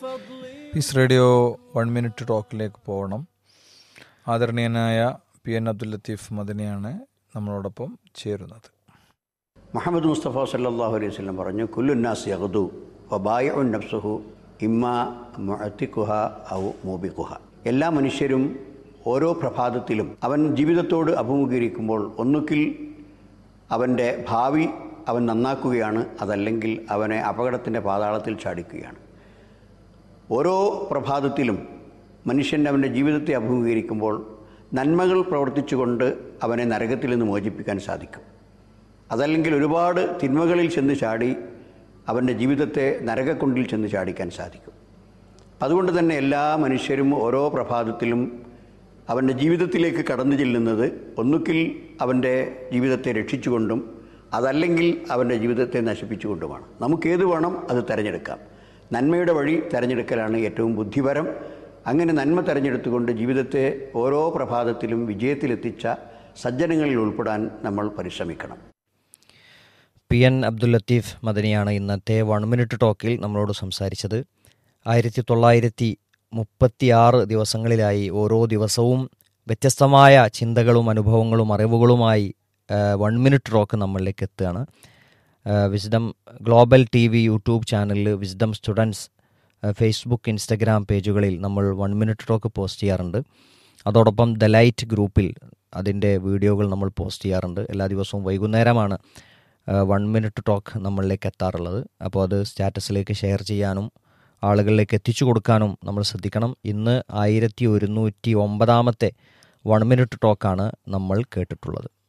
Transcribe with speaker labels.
Speaker 1: piece radio one minute ടോക്കിലേക്ക് പോകണം ആദരണീയനായ പി എൻ അബ്ദുൽ ലത്തീഫ് മദനിയാണ് നമ്മളോടൊപ്പം ചേരുന്നത്
Speaker 2: മുഹമ്മദ് മുസ്തഫ സല്ലാഹു അലൈഹി വസല്ലം പറഞ്ഞു കുല്ലുന്നാസ് യഹദു വബായു നഫ്സുഹു ഇമ്മ മുഅത്തിക്കുഹ ഔ മൂബിക്കുഹ എല്ലാ മനുഷ്യരും ഓരോ പ്രഭാതത്തിലും അവൻ ജീവിതത്തോട് അഭിമുഖീകരിക്കുമ്പോൾ ഒന്നുകിൽ അവൻ്റെ ഭാവി അവൻ നന്നാക്കുകയാണ് അതല്ലെങ്കിൽ അവനെ അപകടത്തിൻ്റെ പാതാളത്തിൽ ചാടിക്കുകയാണ് ഓരോ പ്രഭാതത്തിലും മനുഷ്യൻ അവൻ്റെ ജീവിതത്തെ അഭിമുഖീകരിക്കുമ്പോൾ നന്മകൾ പ്രവർത്തിച്ചുകൊണ്ട് അവനെ നരകത്തിൽ നിന്ന് മോചിപ്പിക്കാൻ സാധിക്കും അതല്ലെങ്കിൽ ഒരുപാട് തിന്മകളിൽ ചെന്ന് ചാടി അവൻ്റെ ജീവിതത്തെ നരകക്കുണ്ടിൽ ചെന്ന് ചാടിക്കാൻ സാധിക്കും അതുകൊണ്ട് തന്നെ എല്ലാ മനുഷ്യരും ഓരോ പ്രഭാതത്തിലും അവൻ്റെ ജീവിതത്തിലേക്ക് കടന്നു ചെല്ലുന്നത് ഒന്നുകിൽ അവൻ്റെ ജീവിതത്തെ രക്ഷിച്ചുകൊണ്ടും അതല്ലെങ്കിൽ അവൻ്റെ ജീവിതത്തെ നശിപ്പിച്ചുകൊണ്ടുമാണ് നമുക്കേത് വേണം അത് തിരഞ്ഞെടുക്കാം നന്മയുടെ വഴി തിരഞ്ഞെടുക്കലാണ് ഏറ്റവും ബുദ്ധിപരം അങ്ങനെ നന്മ തിരഞ്ഞെടുത്തുകൊണ്ട് ജീവിതത്തെ ഓരോ പ്രഭാതത്തിലും വിജയത്തിലെത്തിച്ച സജ്ജനങ്ങളിൽ ഉൾപ്പെടാൻ നമ്മൾ പരിശ്രമിക്കണം
Speaker 3: പി എൻ അബ്ദുൽ ലത്തീഫ് മദനിയാണ് ഇന്നത്തെ വൺ മിനിറ്റ് ടോക്കിൽ നമ്മളോട് സംസാരിച്ചത് ആയിരത്തി തൊള്ളായിരത്തി മുപ്പത്തിയാറ് ദിവസങ്ങളിലായി ഓരോ ദിവസവും വ്യത്യസ്തമായ ചിന്തകളും അനുഭവങ്ങളും അറിവുകളുമായി വൺ മിനിറ്റ് ടോക്ക് നമ്മളിലേക്ക് എത്തുകയാണ് wisdom global T V YouTube ചാനലിൽ വിസ്ഡം സ്റ്റുഡൻസ് ഫേസ്ബുക്ക് ഇൻസ്റ്റഗ്രാം പേജുകളിൽ നമ്മൾ വൺ മിനിറ്റ് ടോക്ക് പോസ്റ്റ് ചെയ്യാറുണ്ട് അതോടൊപ്പം ദ ലൈറ്റ് ഗ്രൂപ്പിൽ അതിൻ്റെ വീഡിയോകൾ നമ്മൾ പോസ്റ്റ് ചെയ്യാറുണ്ട് എല്ലാ ദിവസവും വൈകുന്നേരമാണ് വൺ മിനിറ്റ് ടോക്ക് നമ്മളിലേക്ക് എത്താറുള്ളത് അപ്പോൾ അത് സ്റ്റാറ്റസിലേക്ക് ഷെയർ ചെയ്യാനും ആളുകളിലേക്ക് എത്തിച്ചു കൊടുക്കാനും നമ്മൾ ശ്രദ്ധിക്കണം ഇന്ന് ആയിരത്തി ഒരുന്നൂറ്റി ഒമ്പതാമത്തെ വൺ മിനിറ്റ് ടോക്കാണ് നമ്മൾ കേട്ടിട്ടുള്ളത്